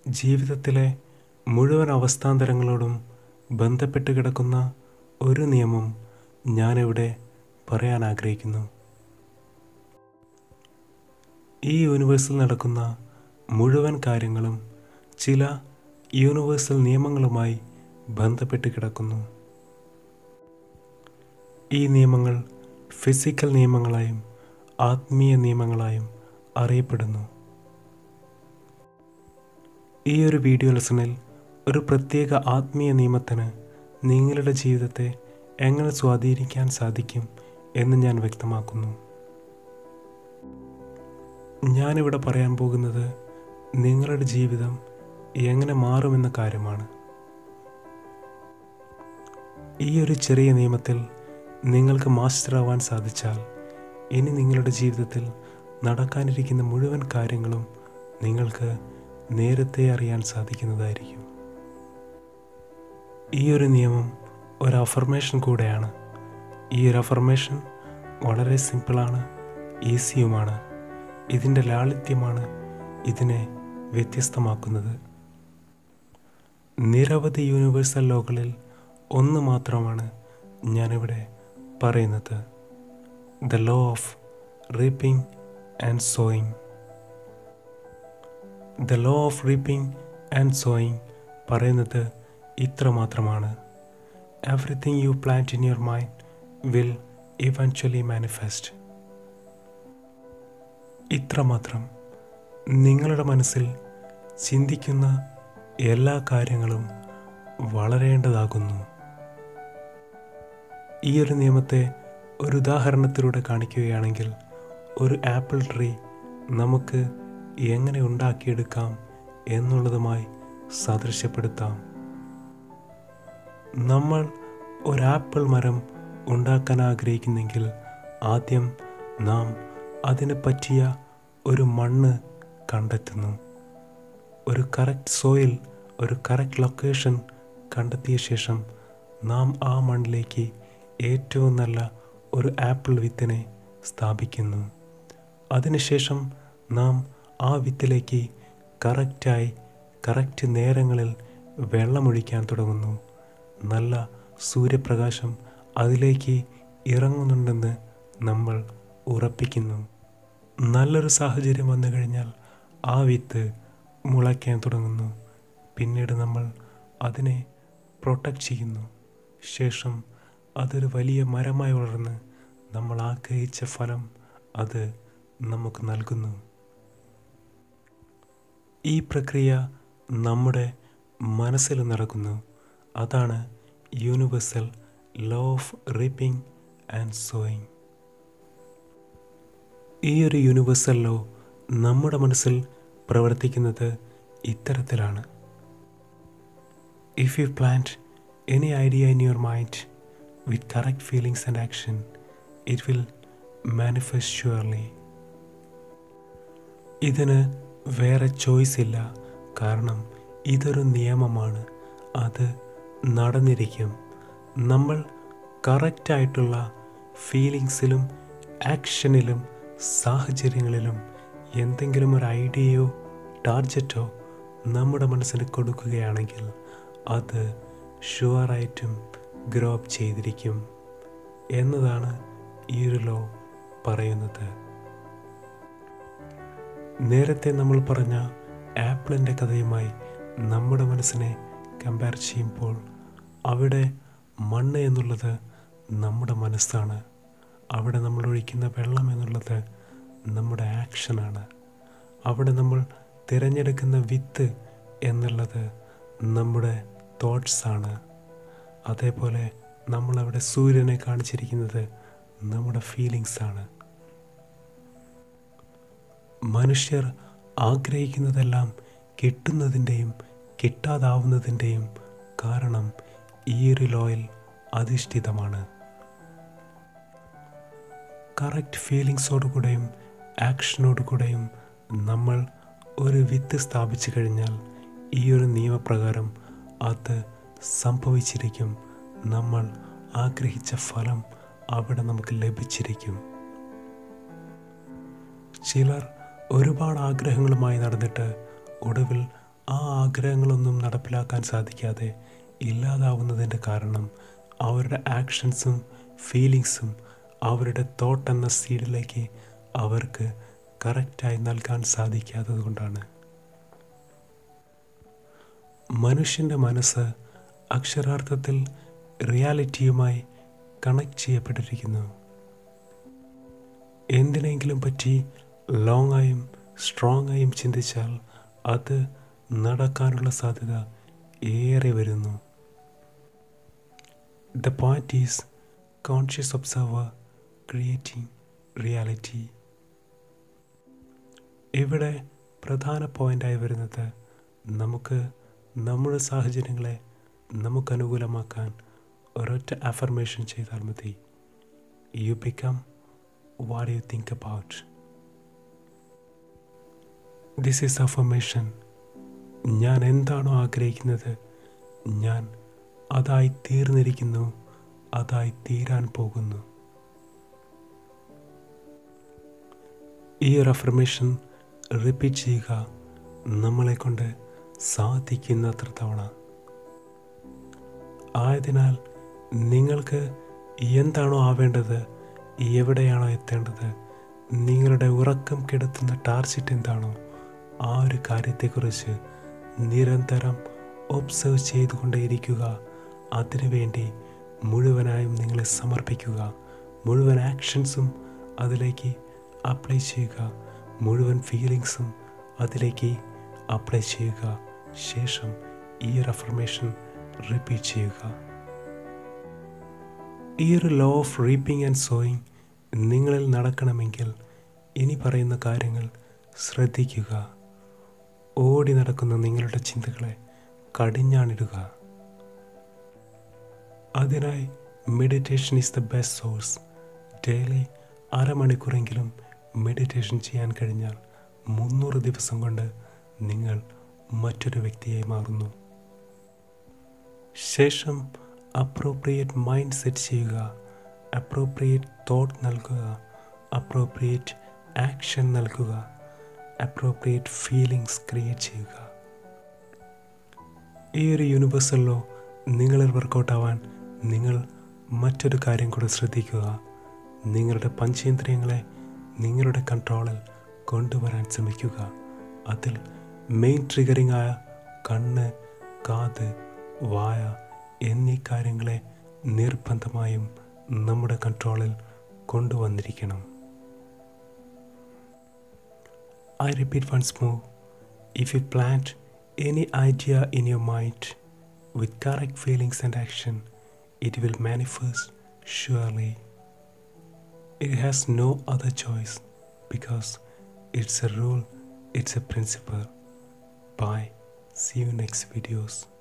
ജീവിതത്തിലെ മുഴുവൻ അവസ്ഥാന്തരങ്ങളോടും ബന്ധപ്പെട്ട് കിടക്കുന്ന ഒരു നിയമം ഞാനിവിടെ പറയാൻ ആഗ്രഹിക്കുന്നു ഈ യൂണിവേഴ്സിൽ നടക്കുന്ന മുഴുവൻ കാര്യങ്ങളും ചില യൂണിവേഴ്സൽ നിയമങ്ങളുമായി ബന്ധപ്പെട്ട് കിടക്കുന്നു ഈ നിയമങ്ങൾ ഫിസിക്കൽ നിയമങ്ങളായും ആത്മീയ നിയമങ്ങളായും അറിയപ്പെടുന്നു ഈ ഒരു വീഡിയോ ലെസണിൽ ഒരു പ്രത്യേക ആത്മീയ നിയമത്തിന് നിങ്ങളുടെ ജീവിതത്തെ എങ്ങനെ സ്വാധീനിക്കാൻ സാധിക്കും എന്ന് ഞാൻ വ്യക്തമാക്കുന്നു ഞാനിവിടെ പറയാൻ പോകുന്നത് നിങ്ങളുടെ ജീവിതം എങ്ങനെ മാറുമെന്ന കാര്യമാണ് ഈ ഒരു ചെറിയ നിയമത്തിൽ നിങ്ങൾക്ക് മാസ്റ്റർ ആവാൻ സാധിച്ചാൽ ഇനി നിങ്ങളുടെ ജീവിതത്തിൽ നടക്കാനിരിക്കുന്ന മുഴുവൻ കാര്യങ്ങളും നിങ്ങൾക്ക് നേരത്തെ അറിയാൻ സാധിക്കുന്നതായിരിക്കും ഈ ഒരു നിയമം ഒരു അഫർമേഷൻ കൂടെയാണ് ഈ ഒരു അഫർമേഷൻ വളരെ സിമ്പിളാണ് ഈസിയുമാണ് ഇതിൻ്റെ ലാളിത്യമാണ് ഇതിനെ വ്യത്യസ്തമാക്കുന്നത് നിരവധി യൂണിവേഴ്സൽ ലോകളിൽ ഒന്ന് മാത്രമാണ് ഞാനിവിടെ പറയുന്നത് the law of reaping and sowing the law of reaping and sowing പറയുന്നത് ഇത്ര മാത്രമാണ് everything you plant in your mind will eventually manifest ഇത്രമാത്രം നിങ്ങളുടെ മനസ്സിൽ ചിന്തിക്കുന്ന എല്ലാ കാര്യങ്ങളും വളരേണ്ടതാകുന്നു ഈ ഒരു നിയമത്തെ ഒരു ഉദാഹരണത്തിലൂടെ കാണിക്കുകയാണെങ്കിൽ ഒരു ആപ്പിൾ ട്രീ നമുക്ക് എങ്ങനെ ഉണ്ടാക്കിയെടുക്കാം എന്നുള്ളതുമായി സാദൃശ്യപ്പെടുത്താം നമ്മൾ ഒരു ആപ്പിൾ മരം ഉണ്ടാക്കാൻ ആഗ്രഹിക്കുന്നെങ്കിൽ ആദ്യം നാം അതിന് പറ്റിയ ഒരു മണ്ണ് കണ്ടെത്തുന്നു ഒരു കറക്റ്റ് സോയിൽ ഒരു കറക്റ്റ് ലൊക്കേഷൻ കണ്ടെത്തിയ ശേഷം നാം ആ മണ്ണിലേക്ക് ഏറ്റവും നല്ല ഒരു ആപ്പിൾ വിത്തിനെ സ്ഥാപിക്കുന്നു അതിനുശേഷം നാം ആ വിത്തിലേക്ക് കറക്റ്റായി കറക്റ്റ് നേരങ്ങളിൽ വെള്ളമൊഴിക്കാൻ തുടങ്ങുന്നു നല്ല സൂര്യപ്രകാശം അതിലേക്ക് ഇറങ്ങുന്നുണ്ടെന്ന് നമ്മൾ ഉറപ്പിക്കുന്നു നല്ലൊരു സാഹചര്യം വന്നു കഴിഞ്ഞാൽ ആ വിത്ത് മുളയ്ക്കാൻ തുടങ്ങുന്നു പിന്നീട് നമ്മൾ അതിനെ പ്രൊട്ടക്റ്റ് ചെയ്യുന്നു ശേഷം അതൊരു വലിയ മരമായി വളർന്ന് നമ്മൾ ആഗ്രഹിച്ച ഫലം അത് നമുക്ക് നൽകുന്നു ഈ പ്രക്രിയ നമ്മുടെ മനസ്സിൽ നടക്കുന്നു അതാണ് universal law of reaping and sowing ഈ ഒരു യൂണിവേഴ്സൽ ലോ നമ്മുടെ മനസ്സിൽ പ്രവർത്തിക്കുന്നത് ഇത്തരത്തിലാണ് if you plant any idea in your mind with correct feelings and action it will manifest surely ഇതിന് വേറെ ചോയ്സ് ഇല്ല കാരണം ഇതൊരു നിയമമാണ് അത് നടന്നിരിക്കും നമ്മൾ കറക്റ്റായിട്ടുള്ള ഫീലിങ്സിലും ആക്ഷനിലും സാഹചര്യങ്ങളിലും എന്തെങ്കിലും ഒരു ഐഡിയയോ ടാർജറ്റോ നമ്മുടെ മനസ്സിന് കൊടുക്കുകയാണെങ്കിൽ അത് ഷുവറായിട്ടും ഗ്രോ അപ്പ് ചെയ്തിരിക്കും എന്നതാണ് ഈ ഒരു ലോ പറയുന്നത് നേരത്തെ നമ്മൾ പറഞ്ഞ ആപ്പിളിൻ്റെ കഥയുമായി നമ്മുടെ മനസ്സിനെ കമ്പയർ ചെയ്യുമ്പോൾ അവിടെ മണ്ണ് എന്നുള്ളത് നമ്മുടെ മനസ്സാണ് അവിടെ നമ്മൾ ഒഴിക്കുന്ന വെള്ളം എന്നുള്ളത് നമ്മുടെ ആക്ഷനാണ് അവിടെ നമ്മൾ തിരഞ്ഞെടുക്കുന്ന വിത്ത് എന്നുള്ളത് നമ്മുടെ തോട്ട്സാണ് അതേപോലെ നമ്മളവിടെ സൂര്യനെ കാണിച്ചിരിക്കുന്നത് നമ്മുടെ ഫീലിങ്സാണ് മനുഷ്യർ ആഗ്രഹിക്കുന്നതെല്ലാം കിട്ടുന്നതിൻ്റെയും കിട്ടാതാവുന്നതിൻ്റെയും കാരണം ഈ ഒരു ലോയിൽ അധിഷ്ഠിതമാണ് കറക്റ്റ് ഫീലിങ്സോടുകൂടെയും ആക്ഷനോടുകൂടെയും നമ്മൾ ഒരു വിത്ത് സ്ഥാപിച്ചു കഴിഞ്ഞാൽ ഈ ഒരു നിയമപ്രകാരം അത് സംഭവിച്ചിരിക്കും നമ്മൾ ആഗ്രഹിച്ച ഫലം അവിടെ നമുക്ക് ലഭിച്ചിരിക്കും ചിലർ ഒരുപാട് ആഗ്രഹങ്ങളുമായി നടന്നിട്ട് ഒടുവിൽ ആ ആഗ്രഹങ്ങളൊന്നും നടപ്പിലാക്കാൻ സാധിക്കാതെ ഇല്ലാതാവുന്നതിൻ്റെ കാരണം അവരുടെ ആക്ഷൻസും ഫീലിങ്സും അവരുടെ തോട്ട് എന്ന സീഡിലേക്ക് അവർക്ക് കറക്റ്റായി നൽകാൻ സാധിക്കാത്തത് കൊണ്ടാണ് മനുഷ്യൻ്റെ മനസ്സ് അക്ഷരാർത്ഥത്തിൽ റിയാലിറ്റിയുമായി കണക്ട് ചെയ്യപ്പെട്ടിരിക്കുന്നു എന്തിനെങ്കിലും പറ്റി ലോങ് ആയും സ്ട്രോങ് ആയും ചിന്തിച്ചാൽ അത് നടക്കാനുള്ള സാധ്യത ഏറെ വരുന്നു the point is conscious observer creating reality ഇവിടെ പ്രധാന പോയിൻ്റായി വരുന്നത് നമുക്ക് നമ്മുടെ സാഹചര്യങ്ങളെ നമുക്ക് അനുകൂലമാക്കാൻ ഒരൊറ്റ അഫർമേഷൻ ചെയ്താൽ മതി you become what you think about this is affirmation ഞാൻ എന്താണോ ആഗ്രഹിക്കുന്നത് ഞാൻ അതായി തീർന്നിരിക്കുന്നു അതായി തീരാൻ പോകുന്നു ഈ ഒരു അഫർമേഷൻ റിപ്പീറ്റ് ചെയ്യുക നമ്മളെ കൊണ്ട് സാധിക്കുന്നത്ര തവണ ആയതിനാൽ നിങ്ങൾക്ക് എന്താണോ ആവേണ്ടത് എവിടെയാണോ എത്തേണ്ടത് നിങ്ങളുടെ ഉറക്കം കെടുത്തുന്ന ടാർഗറ്റ് എന്താണോ ആ ഒരു കാര്യത്തെക്കുറിച്ച് നിരന്തരം ഒബ്സർവ് ചെയ്തുകൊണ്ടേയിരിക്കുക അതിനുവേണ്ടി മുഴുവനായും നിങ്ങളെ സമർപ്പിക്കുക മുഴുവൻ ആക്ഷൻസും അതിലേക്ക് അപ്ലൈ ചെയ്യുക മുഴുവൻ ഫീലിങ്സും അതിലേക്ക് അപ്ലൈ ചെയ്യുക ശേഷം ഈ ഒരു അഫർമേഷൻ റിപ്പീറ്റ് ചെയ്യുക ഈ ഒരു law of reaping and sowing നിങ്ങളിൽ നടക്കണമെങ്കിൽ ഇനി പറയുന്ന കാര്യങ്ങൾ ശ്രദ്ധിക്കുക ഓടി നടക്കുന്ന നിങ്ങളുടെ ചിന്തകളെ കടിഞ്ഞാണിടുക അതിനായി meditation is the best source daily അരമണിക്കൂറെങ്കിലും മെഡിറ്റേഷൻ ചെയ്യാൻ കഴിഞ്ഞാൽ മുന്നൂറ് ദിവസം കൊണ്ട് നിങ്ങൾ മറ്റൊരു വ്യക്തിയായി മാറുന്നു ശേഷം അപ്രോപ്രിയേറ്റ് മൈൻഡ് സെറ്റ് ചെയ്യുക അപ്രോപ്രിയേറ്റ് തോട്ട് നൽകുക അപ്രോപ്രിയേറ്റ് ആക്ഷൻ നൽകുക അപ്രോപ്രിയേറ്റ് ഫീലിങ്സ് ക്രിയേറ്റ് ചെയ്യുക ഈ ഒരു യൂണിവേഴ്സലിലോ നിങ്ങളിൽ വർക്കൗട്ട് ആവാൻ നിങ്ങൾ മറ്റൊരു കാര്യം കൂടെ ശ്രദ്ധിക്കുക നിങ്ങളുടെ പഞ്ചേന്ദ്രിയങ്ങളെ നിങ്ങളുടെ കൺട്രോളിൽ കൊണ്ടുവരാൻ ശ്രമിക്കുക അതിൽ മെയിൻ ട്രിഗറിംഗ് ആയ കണ്ണ് കാത് വായ എന്നീ കാര്യങ്ങളെ നിർബന്ധമായും നമ്മുടെ കൺട്രോളിൽ കൊണ്ടുവന്നിരിക്കണം I repeat once more if you plant any idea in your mind with correct feelings and action, it will manifest surely. It has no other choice because it's a rule, it's a principle. Bye. See you next videos.